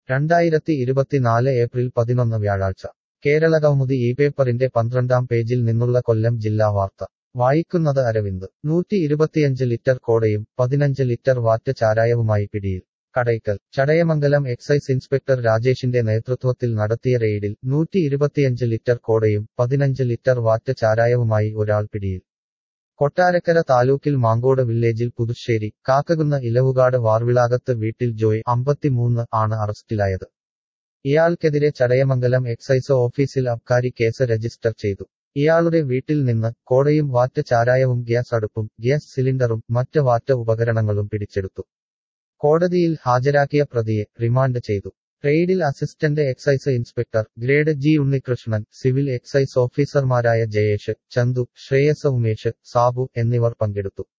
രണ്ടായിരത്തി ഇരുപത്തിനാല് ഏപ്രിൽ പതിനൊന്ന് വ്യാഴാഴ്ച കേരള കൗമുദി ഈ പേപ്പറിന്റെ പന്ത്രണ്ടാം പേജിൽ നിന്നുള്ള കൊല്ലം ജില്ലാ വാർത്ത വായിക്കുന്നത് അരവിന്ദ് നൂറ്റി ഇരുപത്തിയഞ്ച് ലിറ്റർ കോടയും പതിനഞ്ച് ലിറ്റർ വാറ്റ് ചാരായവുമായി പിടിയിൽ കടയ്ക്കൽ ചടയമംഗലം എക്സൈസ് ഇൻസ്പെക്ടർ രാജേഷിന്റെ നേതൃത്വത്തിൽ നടത്തിയ റെയ്ഡിൽ നൂറ്റി ഇരുപത്തിയഞ്ച് ലിറ്റർ കോടയും പതിനഞ്ച് ലിറ്റർ വാറ്റ് ചാരായവുമായി ഒരാൾ പിടിയിൽ കൊട്ടാരക്കര താലൂക്കിൽ മാങ്കോട് വില്ലേജിൽ പുതുശ്ശേരി കാക്കകുന്ന ഇലവുകാട് വാർവിളാകത്ത് വീട്ടിൽ ജോയ് അമ്പത്തിമൂന്ന് ആണ് അറസ്റ്റിലായത് ഇയാൾക്കെതിരെ ചടയമംഗലം എക്സൈസ് ഓഫീസിൽ അബ്കാരി കേസ് രജിസ്റ്റർ ചെയ്തു ഇയാളുടെ വീട്ടിൽ നിന്ന് കോടയും വാറ്റ് ചാരായവും ഗ്യാസ് അടുപ്പും ഗ്യാസ് സിലിണ്ടറും മറ്റ് വാറ്റ് ഉപകരണങ്ങളും പിടിച്ചെടുത്തു കോടതിയിൽ ഹാജരാക്കിയ പ്രതിയെ റിമാൻഡ് ചെയ്തു റെയ്ഡിൽ assistant excise inspector grade G Unnikrishnan civil excise ഓഫീസർമാരായ ജയേഷ് ചന്തു ശ്രേയസ് ഉമേഷ് സാബു എന്നിവർ പങ്കെടുത്തു